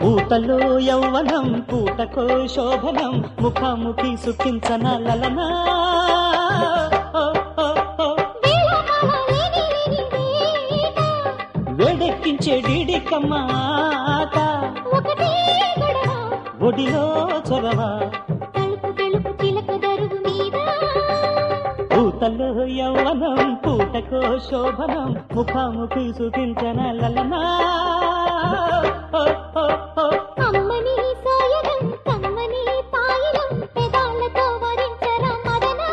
పూతలో యౌవనం పూటకో శోభనం ముఖాముఖి సుఖించన లలనా ఓ, ఓ, ఓ. వేడెక్కించే డీడికమ్మాట ఒడిలో చొరవ పూతలో యౌవనం పూటకో శోభనం ముఖాముఖి సుఖించన లలనా ఓ, ఓ, ఓ. అమ్మని సాయగం కమ్మని పాయలం పెదాలతో వరించరా మదనా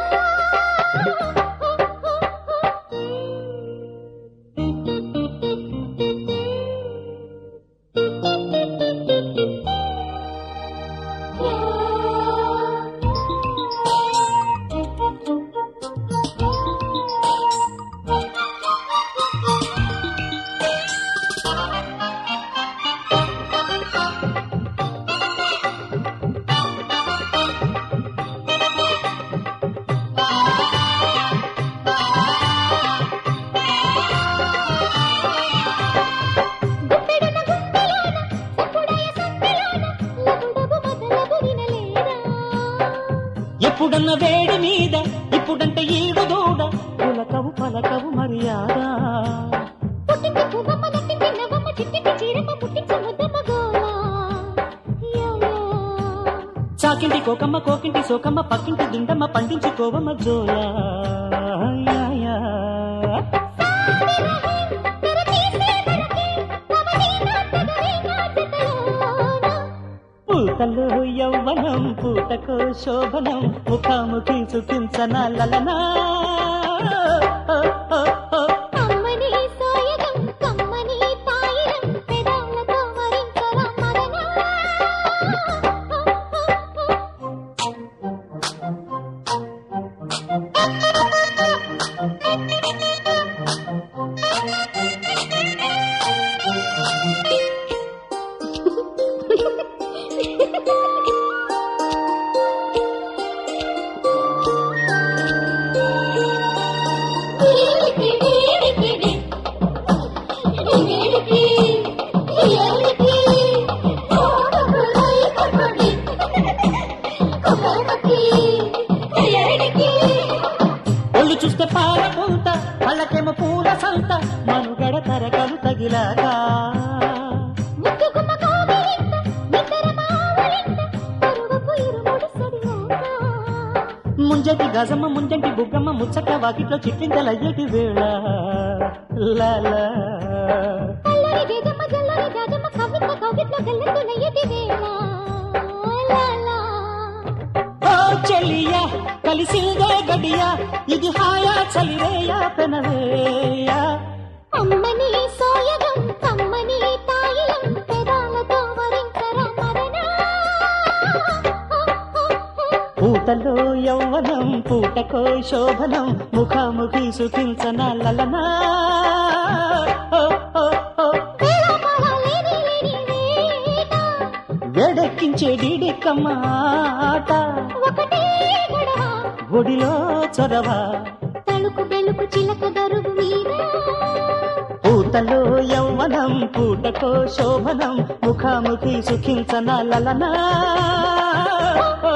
గుప్పెడున గుండెలోన సప్పుడయ సందెలోన లబుడబు మొదలగు వినలేదా ఎప్పుడన్న వేడి మీద ఇప్పుడంటే ఈడు దూడ పులకవు పలకవు మర్యాద పుట్టింటి పువ్వమ్మ నట్టింటి నవ్వమ్మ చిట్టింటి చీరమ్మ పుట్టించి ముద్దమ్మ గోలా యా యా చాకింటి కోకమ్మ కోకింటి సోకమ్మ పక్కింటి దిండమ్మ పండించి కోవమ్మ జోలా యా, యా. పూతలో యౌవనం పూటకో శోభనం ముఖాముఖి సుఖించన లలనా ఓ, ఓ, ఓ. అమ్మని సాయగం కమ్మని పాయలం పెదాలతో వరించరా మదనా ఒళ్ళు చూస్తే పాల పూత పళ్ళకేమో పూల సంత మనుగడ తరగలు తగిలాగా ముంజటి గజమ్మ ముంజంటి బుగ్గమ్మ ముచ్చట వాకిట్లో చిట్టింతలయ్యేటి వేళ లాలా ఓ చెల్లియా కలిసిందే గడియా ఇది హాయా చలిరేయా పెనవేయా అమ్మని సోయగం కమ్మని తాయిలం పెదాలతో వరించరా మదనా పూతలో యౌవనం పూటకో శోభనం ముఖాముఖి సుఖించన లలనా ఓ, ఓ, ఓ. వేళాపాళాలేని లేని వేట వేడెక్కించే డీడికమ్మాట ఒకటే గొడవ ఒడిలో చొరవ తలుకు బెలుకు చిలక దరుగు మీద పూతలో యౌవనం పూటకో శోభనం ముఖాముఖి సుఖించన లలనా ఓ,